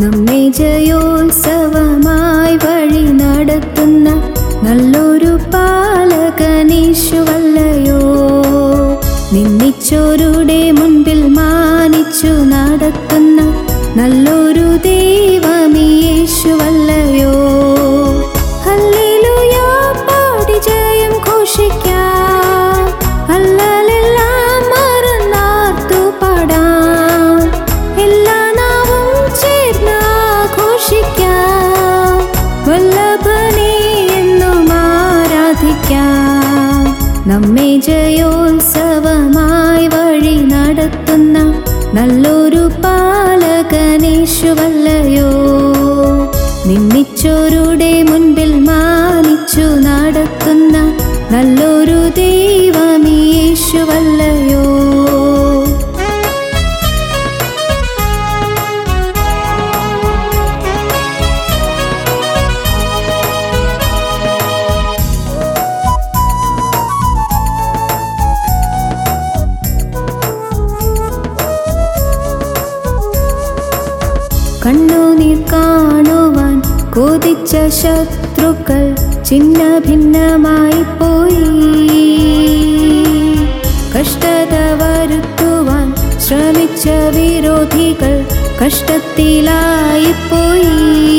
നമ്മെ ജയോത്സവമായി വഴി നടത്തുന്ന നല്ലൊരു പാലകനീശുവല്ലയോ നിന്നിച്ചോരുടെ മുൻപിൽ മാനിച്ചു നടത്തുന്ന നല്ലൊരു ദൈവമീയേശുവല്ലയോ ഹല്ലേലൂയ പാടി ജയം ഘോഷിക്കാം അല്ലലെല്ലാം മറന്നാർത്തു പാടാം എല്ലാ നാവും ചേർന്ന് ആഘോഷിക്കാം വല്ലഭനെ എന്നും ആരാധിക്കാം നമ്മെ ജയോത്സവമായി വഴി നടത്തുന്ന നല്ലൊരു പാലകനേശുവല്ലയോ നിന്നിച്ചോരുടെ മുൻപിൽ മാനിച്ചു നടത്തുന്ന നല്ലൊരു ദൈവമീയേശുവല്ലയോ കണ്ണുനീർ കാണുവാൻ കൊതിച്ച ശത്രുക്കൾ ചിന്ന ഭിന്നമായി പോയി കഷ്ടത വരുത്തുവാൻ ശ്രമിച്ച വിരോധികൾ കഷ്ടത്തിലായി പോയി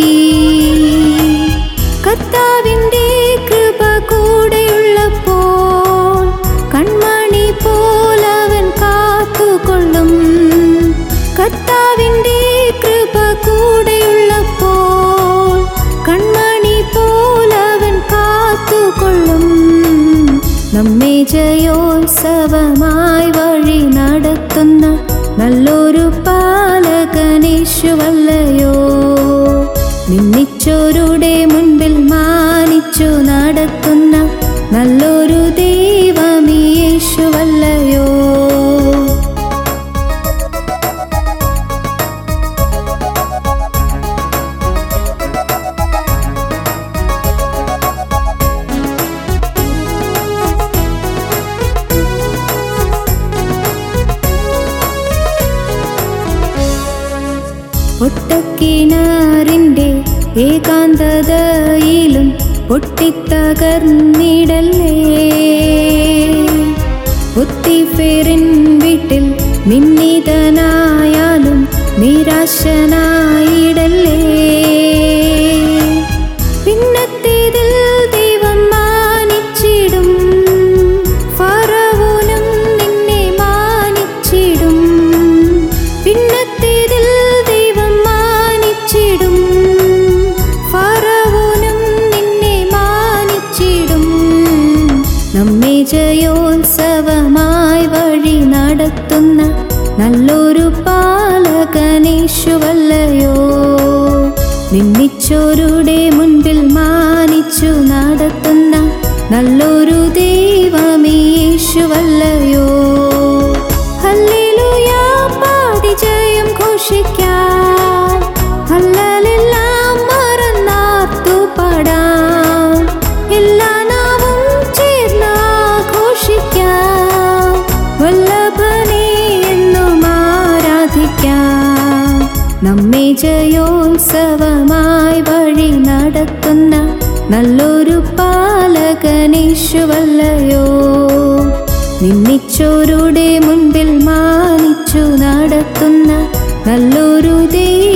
കർത്താവിൻ്റെ കൃപ കൂടെയുള്ളപ്പോൾ കൺമണി പോലവൻ കാത്തുകൊള്ളും കർത്താവിൻ്റെ കൃപ കൂടെയുള്ളപ്പോൾ കൺമണി പോലവൻ കാത്തുകൊള്ളും നമ്മെ ജയോത്സവമായി വഴി നടത്തുന്ന നല്ലൊരു പാലകനേശുവല്ലയോ നിന്നിച്ചോരുടെ മുൻപിൽ മാനിച്ചു നടത്തുന്ന നല്ലൊരു ദൈവമീയേശുവല്ലയോ പൊട്ടക്കിണറിൻ്റെ ഏകാന്തതയിലും പൊട്ടിത്തകർന്നിടല്ലേ ഒത്തിഫേറിൻ വീട്ടിൽ നിന്നിതനായാലും നിരാശനായിടല്ലേ പിന്നത്തേതിൽ ദൈവം മാനിച്ചിടും ഫറവോനും നിന്നെ മാനിച്ചിടും പിന്നത്തേതിൽ ദൈവം മാനിച്ചിടും ഫറവോനും നിന്നെ മാനിച്ചിടും നമ്മെ ജയോത്സവമായി വഴി നടത്തുന്ന നല്ലൊരു പാലകനേശുവല്ലയോ നിന്നിച്ചോരുടെ മുൻപിൽ മാനിച്ചു നടത്തുന്ന നല്ലൊരു ദൈവമീയേശുവല്ലയോ ഹല്ലേലൂയ പാടി ജയം ഘോഷിക്കാം ഹല്ലലെല്ലാം മറന്നാർത്തു പാടാം എല്ലാ നാവും ചേർന്ന് ആഘോഷിക്കാം വല്ലഭനെ എന്നും ആരാധിക്കാം നമ്മെ ജയോത്സവമായി വഴി നടത്തുന്ന നല്ലൊരു പാലകനേശുവല്ലയോ നിന്നിച്ചോരുടെ മുൻപിൽ മാനിച്ചു നടത്തുന്ന നല്ലൊരു ദൈവ